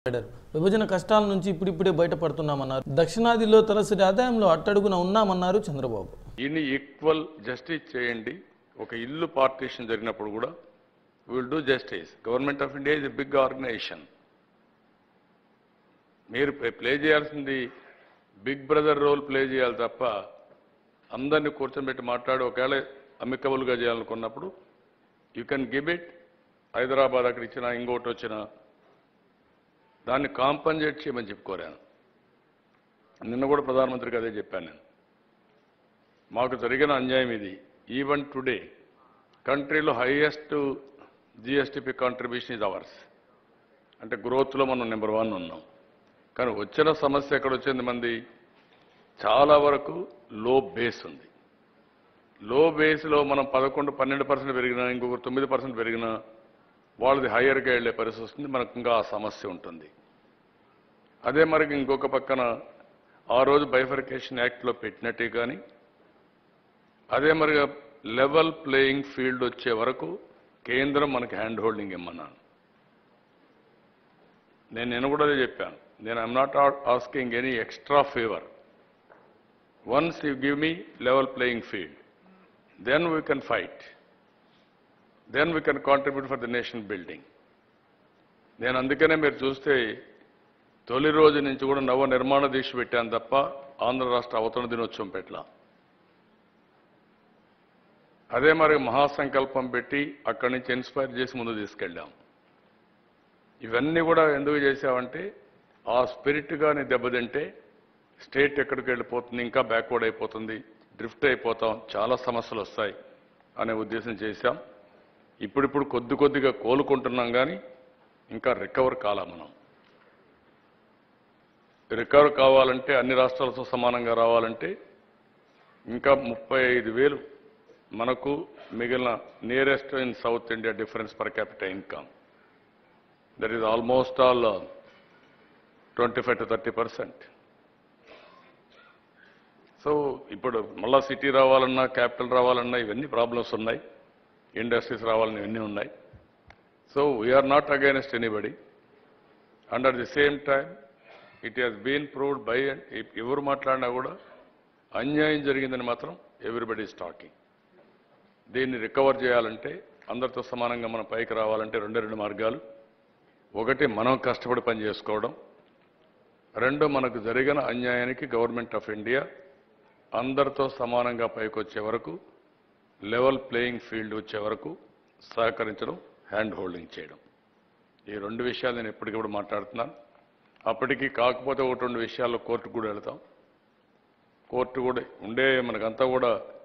మాట్లాడారు విభజన కష్టాల నుంచి ఇప్పుడిప్పుడే బయటపడుతున్నామన్నారు దక్షిణాదిలో తలసరి ఆదాయంలో అట్టడుగున ఉన్నామన్నారు చంద్రబాబు ఇన్ని ఈక్వల్ జస్టిస్ చేయండి ఒక ఇల్లు పార్టీషన్ జరిగినప్పుడు కూడా will do justice government of India is a big organization మీరు ప్లే చేయాల్సింది బిగ్ బ్రదర్ రోల్ ప్లే చేయాలి తప్ప అందరినీ కూర్చోబెట్టి మాట్లాడి ఒకవేళ అమికబుల్గా చేయాలనుకున్నప్పుడు you can give it Hyderabad అక్కడ ఇచ్చిన ఇంకోటి వచ్చిన దాన్ని కాంపన్సేట్ చేయమని చెప్పుకోరాను నిన్న కూడా ప్రధానమంత్రికి అదే చెప్పాను నేను మాకు జరిగిన అన్యాయం ఇది ఈవెన్ టుడే కంట్రీలో highest GSDP contribution is ours అంటే గ్రోత్లో మనం నెంబర్ వన్ ఉన్నాం కానీ వచ్చిన సమస్య ఎక్కడ వచ్చింది మంది చాలా వరకు లో బేస్ ఉంది లో బేస్లో మనం పదకొండు పన్నెండు పర్సెంట్ పెరిగినా ఇంకొక తొమ్మిది పర్సెంట్ పెరిగినా వాళ్ళది హయ్యర్గా వెళ్ళే పరిస్థితి వస్తుంది మనకు ఇంకా ఆ సమస్య ఉంటుంది అదే మరి ఇంకొక పక్కన ఆ రోజు బైఫర్కేషన్ యాక్ట్లో పెట్టినట్టే కానీ అదే మరిగా లెవెల్ ప్లేయింగ్ ఫీల్డ్ వచ్చే వరకు కేంద్రం మనకి హ్యాండ్ హోల్డింగ్ ఇమ్మన్నాను నేను నేను కూడా అదే చెప్పాను నేను I'm not asking any extra favour once you give me level playing field then we can fight then we can contribute for the nation building నేను అందుకనే మీరు చూస్తే తొలి రోజు నుంచి కూడా నవ నిర్మాణ దీక్ష పెట్టాను తప్ప ఆంధ్ర రాష్ట్ర అవతరణ దినోత్సవం పెట్టలా అదే మరి మహాసంకల్పం పెట్టి అక్కడి నుంచి ఇన్స్పైర్ చేసి ముందు తీసుకెళ్ళాం ఇవన్నీ కూడా ఎందుకు చేసామంటే ఆ స్పిరిట్ కానీ దెబ్బతింటే స్టేట్ ఎక్కడికి వెళ్ళిపోతుంది ఇంకా బ్యాక్వర్డ్ అయిపోతుంది డ్రిఫ్ట్ అయిపోతాం చాలా సమస్యలు వస్తాయి అనే ఉద్దేశం చేశాం ఇప్పుడిప్పుడు కొద్ది కొద్దిగా కోలుకుంటున్నాం కానీ ఇంకా రికవర్ కాలా మనం రికవర్ కావాలంటే అన్ని రాష్ట్రాలతో సమానంగా రావాలంటే ఇంకా ముప్పై ఐదు వేలు మనకు మిగిలిన nearest in south India difference per capita income that is almost all twenty five to thirty percent so ఇప్పుడు మళ్ళా సిటీ రావాలన్నా క్యాపిటల్ రావాలన్నా ఇవన్నీ ప్రాబ్లమ్స్ ఉన్నాయి ఇండస్ట్రీస్ రావాలని ఇవన్నీ ఉన్నాయి so we are not against anybody and at the same time it has been proved by ఎవరు మాట్లాడినా కూడా అన్యాయం జరిగిందని మాత్రం ఎవ్రీబడి ఈస్ టాకింగ్ దీన్ని రికవర్ చేయాలంటే అందరితో సమానంగా మనం పైకి రావాలంటే రెండే రెండు మార్గాలు ఒకటి మనం కష్టపడి పని చేసుకోవడం రెండు మనకు జరిగిన అన్యాయానికి గవర్నమెంట్ ఆఫ్ ఇండియా అందరితో సమానంగా పైకి వచ్చే వరకు లెవెల్ ప్లేయింగ్ ఫీల్డ్ వచ్చే వరకు సహకరించడం హ్యాండ్ హోల్డింగ్ చేయడం ఈ రెండు విషయాలు నేను ఎప్పటికప్పుడు మాట్లాడుతున్నాను అప్పటికి కాకపోతే ఒకటి రెండు విషయాల్లో కోర్టుకు కూడా వెళతాం కోర్టు కూడా ఉండే మనకంతా కూడా